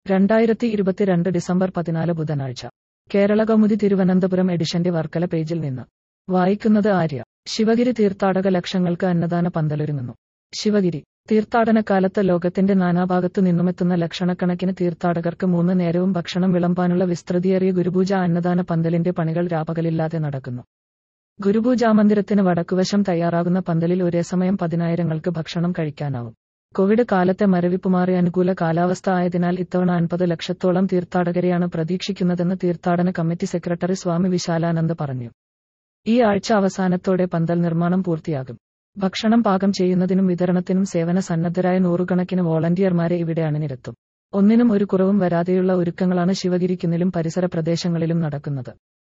രണ്ടായിരത്തി ഇരുപത്തിരണ്ട് ഡിസംബർ പതിനാല് ബുധനാഴ്ച കേരള കൗമുദി തിരുവനന്തപുരം എഡിഷന്റെ വർക്കല പേജിൽ നിന്ന് വായിക്കുന്നത് ആര്യ ശിവഗിരി തീർത്ഥാടക ലക്ഷങ്ങൾക്ക് അന്നദാന പന്തലൊരുങ്ങുന്നു ശിവഗിരി തീർത്ഥാടനകാലത്ത് ലോകത്തിന്റെ നാനാഭാഗത്തു നിന്നുമെത്തുന്ന ലക്ഷണക്കണക്കിന് തീർത്ഥാടകർക്ക് മൂന്ന് നേരവും ഭക്ഷണം വിളമ്പാനുള്ള വിസ്തൃതിയേറിയ ഗുരുപൂജ അന്നദാന പന്തലിന്റെ പണികൾ രാപകലില്ലാതെ നടക്കുന്നു ഗുരുപൂജാമന്ദിരത്തിന് വടക്കുവശം തയ്യാറാകുന്ന പന്തലിൽ ഒരേ സമയം പതിനായിരങ്ങൾക്ക് ഭക്ഷണം കഴിക്കാനാവും കോവിഡ് കാലത്തെ മരവിപ്പ് മാറി അനുകൂല കാലാവസ്ഥ ആയതിനാൽ ഇത്തവണ അൻപത് ലക്ഷത്തോളം തീർത്ഥാടകരെയാണ് പ്രതീക്ഷിക്കുന്നതെന്ന് തീർത്ഥാടന കമ്മിറ്റി സെക്രട്ടറി സ്വാമി വിശാലാനന്ദ് പറഞ്ഞു ഈ ആഴ്ച അവസാനത്തോടെ പന്തൽ നിർമ്മാണം പൂർത്തിയാകും ഭക്ഷണം പാകം ചെയ്യുന്നതിനും വിതരണത്തിനും സേവന സന്നദ്ധരായ നൂറുകണക്കിന് വോളണ്ടിയർമാരെ ഇവിടെ അണിനിരത്തും ഒന്നിനും ഒരു കുറവും വരാതെയുള്ള ഒരുക്കങ്ങളാണ് ശിവഗിരിക്കുന്നിലും പരിസര പ്രദേശങ്ങളിലും നടക്കുന്നത്